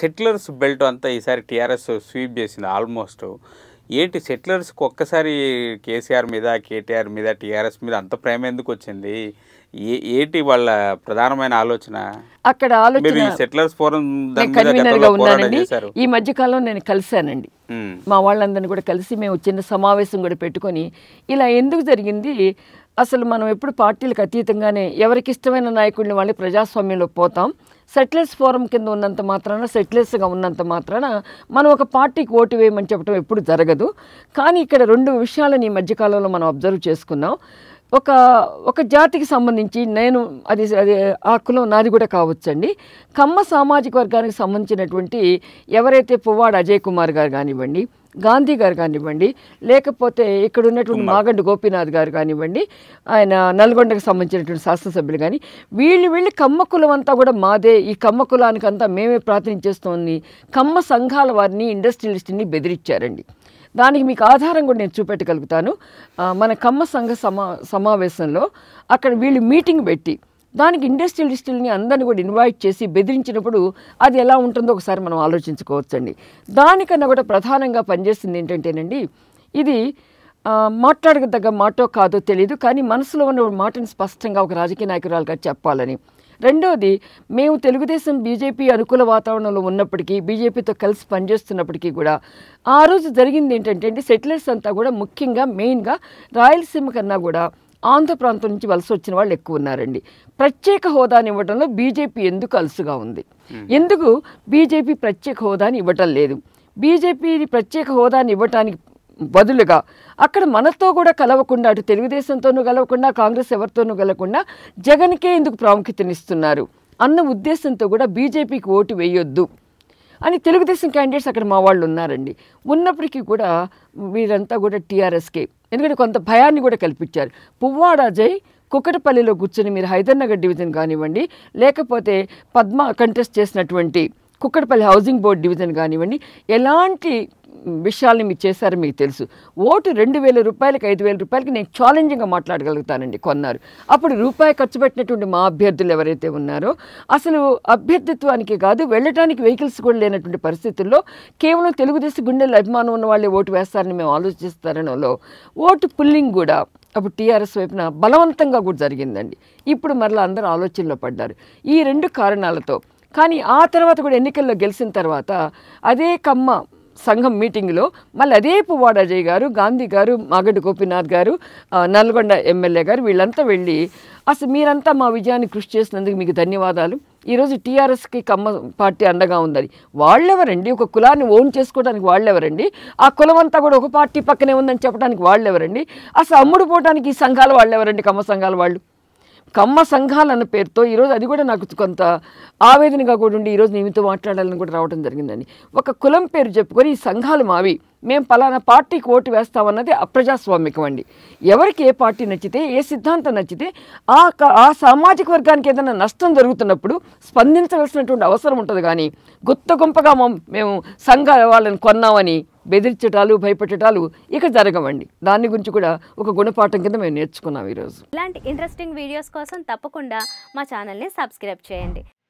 settlers belt అంతా ఈసారి TRS sweep చేసింది ఆల్మోస్ట్ ఏంటి సెటిలర్స్కి ఒక్కసారి కేసీఆర్ మీద కేటీఆర్ మీద టీఆర్ఎస్ మీద అంత ప్రేమ ఎందుకు వచ్చింది ఏ ఏంటి వాళ్ళ ప్రధానమైన ఆలోచన అక్కడ మీరు ఆలోచన ఈ సెటిలర్స్ ఫోరం దాని నేను మీద కన్వీనర్ గతంలో గా పోరాటం ఉన్నానండి చేశారు ఈ మధ్య కాలంలో నేను కలిశానండి ఉమ్, మా వాళ్ళందరినీ కూడా కలిసి మేము చిన్న సమావేశం కూడా పెట్టుకొని ఇలా ఎందుకు జరిగింది అసలు మనం ఎప్పుడు పార్టీలకు అతీతంగానే ఎవరికి ఇష్టమైన నాయకుడిని వాళ్ళని ప్రజాస్వామ్యంలో పోతాం సెటిలర్స్ ఫోరం కింద ఉన్నంత మాత్రాన సెటిలర్స్గా ఉన్నంత మాత్రాన మనం ఒక పార్టీకి ఓటు వేయమని చెప్పడం ఎప్పుడు జరగదు కానీ ఇక్కడ రెండు విషయాలను ఈ మధ్యకాలంలో మనం అబ్జర్వ్ చేసుకున్నాం ఒక ఒక జాతికి సంబంధించి నేను అది అది ఆ కులం నాది కూడా కావచ్చండి కమ్మ సామాజిక వర్గానికి సంబంధించినటువంటి ఎవరైతే పువ్వాడ అజయ్ కుమార్ గారు కానివ్వండి గాంధీ గారు కానివ్వండి లేకపోతే ఇక్కడ ఉన్నటువంటి మాగంటి గోపీనాథ్ గారు కానివ్వండి ఆయన నల్గొండకు సంబంధించినటువంటి శాసనసభ్యులు కానీ వీళ్ళు వీళ్ళు కమ్మ కులం అంతా కూడా మాదే ఈ కమ్మ కులానికి అంతా మేమే ప్రాతినిధ్యం చేస్తోంది కమ్మ సంఘాల వారిని ఇండస్ట్రియలిస్ట్ని బెదిరించారండి దానికి మీకు ఆధారం కూడా నేను చూపెట్టగలుగుతాను ఆ, మన కమ్మ సంఘ సమా సమావేశంలో అక్కడ వీళ్ళు మీటింగ్ పెట్టి దానికి ఇండస్ట్రియలిస్టులని అందరిని కూడా ఇన్వైట్ చేసి బెదిరించినప్పుడు అది ఎలా ఉంటుందో ఒకసారి మనం ఆలోచించుకోవచ్చండి దానికన్నా కూడా ప్రధానంగా పనిచేస్తుంది ఏంటంటేనండి ఇది ఆ, మాట్లాడదగ్గ మాటో కాదో తెలియదు కానీ మనసులో ఉన్న మాటని స్పష్టంగా ఒక రాజకీయ నాయకురాలుగా చెప్పాలని రెండోది మేము తెలుగుదేశం బీజేపీ అనుకూల వాతావరణంలో ఉన్నప్పటికీ బీజేపీతో కలిసి పనిచేస్తున్నప్పటికీ కూడా ఆ రోజు జరిగింది ఏంటంటే అండి సెటిలర్స్ అంతా కూడా ముఖ్యంగా మెయిన్గా రాయలసీమ కన్నా కూడా ఆంధ్ర ప్రాంతం నుంచి వలస వచ్చిన వాళ్ళు ఎక్కువ ఉన్నారండి ప్రత్యేక హోదాని ఇవ్వడంలో బీజేపీ ఎందుకు అలసుగా ఉంది ఎందుకు బీజేపీ ప్రత్యేక హోదాని ఇవ్వటం లేదు బీజేపీ ప్రత్యేక హోదాని ఇవ్వటానికి బదులుగా అక్కడ మనతో కూడా కలవకుండా అటు తెలుగుదేశంతోనూ కలవకుండా కాంగ్రెస్ ఎవరితోనూ కలవకుండా జగన్కే ఎందుకు ప్రాముఖ్యతనిస్తున్నారు అన్న ఉద్దేశంతో కూడా బీజేపీకి ఓటు వేయొద్దు అని తెలుగుదేశం క్యాండిడేట్స్ అక్కడ మా వాళ్ళు ఉన్నారండి ఉన్నప్పటికీ కూడా వీరంతా కూడా టీఆర్ఎస్కే ఎందుకంటే కొంత భయాన్ని కూడా కల్పించారు పువ్వాడ అజయ్ కుక్కటపల్లిలో కూర్చొని మీరు హైదర్నగర్ డివిజన్ కానివ్వండి లేకపోతే పద్మ కంటెస్ట్ చేసినటువంటి కుక్కటపల్లి హౌసింగ్ బోర్డ్ డివిజన్ కానివ్వండి ఎలాంటి విషయాల్ని మీరు చేశారో మీకు తెలుసు ఓటు రెండు వేల రూపాయలకి ఐదు వేల రూపాయలకి నేను ఛాలెంజింగ్గా మాట్లాడగలుగుతానండి కొన్నారు అప్పుడు రూపాయి ఖర్చు పెట్టినటువంటి మా అభ్యర్థులు ఎవరైతే ఉన్నారో అసలు అభ్యర్థిత్వానికి కాదు వెళ్ళటానికి వెహికల్స్ కూడా లేనటువంటి పరిస్థితుల్లో కేవలం తెలుగుదేశం గుండెల్లో అభిమానం ఉన్న వాళ్ళే ఓటు వేస్తారని మేము ఆలోచిస్తారనలో ఓటు పుల్లింగ్ కూడా అప్పుడు టీఆర్ఎస్ వైపున బలవంతంగా కూడా జరిగిందండి ఇప్పుడు మరలా అందరూ ఆలోచనలో పడ్డారు ఈ రెండు కారణాలతో కానీ ఆ తర్వాత కూడా ఎన్నికల్లో గెలిచిన తర్వాత అదే కమ్మ సంఘం మీటింగ్లో మళ్ళీ అదే పువ్వాడ అజయ్ గారు గాంధీ గారు మాగడ్డి గోపీనాథ్ గారు ఆ, నల్గొండ ఎమ్మెల్యే గారు వీళ్ళంతా వెళ్ళి అసలు మీరంతా మా విజయాన్ని కృషి చేసినందుకు మీకు ధన్యవాదాలు ఈరోజు టీఆర్ఎస్కి కమ్మ పార్టీ అండగా ఉందని వాళ్ళెవరండి ఒక కులాన్ని ఓన్ చేసుకోవడానికి వాళ్ళెవరండి ఆ కులం అంతా కూడా ఒక పార్టీ పక్కనే ఉందని చెప్పడానికి వాళ్ళెవరండి అసలు అమ్ముడు పోవడానికి ఈ సంఘాల వాళ్ళెవరండి కమ్మ సంఘాల వాళ్ళు కమ్మ సంఘాలు అన్న పేరుతో ఈరోజు అది కూడా నాకు కొంత ఆవేదనగా కూడా ఉండి ఈరోజు నీతో మాట్లాడాలని కూడా రావడం జరిగిందండి ఒక కులం పేరు చెప్పుకొని ఈ సంఘాలు మావి మేము పలానా పార్టీకి ఓటు వేస్తామన్నది అప్రజాస్వామికం అండి ఎవరికి ఏ పార్టీ నచ్చితే ఏ సిద్ధాంతం నచ్చితే ఆ క- ఆ సామాజిక వర్గానికి ఏదైనా నష్టం జరుగుతున్నప్పుడు స్పందించవలసినటువంటి అవసరం ఉంటుంది కానీ గుత్త గుంపగా మమ్- మేము సంఘ వాళ్ళని కొన్నామని బెదిరించటాలు భయపెట్టటాలు ఇక జరగవండి దాని గురించి కూడా ఒక గుణపాఠం కింద మేము నేర్చుకున్నాం ఈరోజు ఇలాంటి ఇంట్రెస్టింగ్ వీడియోస్ కోసం తప్పకుండా మా ఛానల్ని సబ్స్క్రైబ్ చేయండి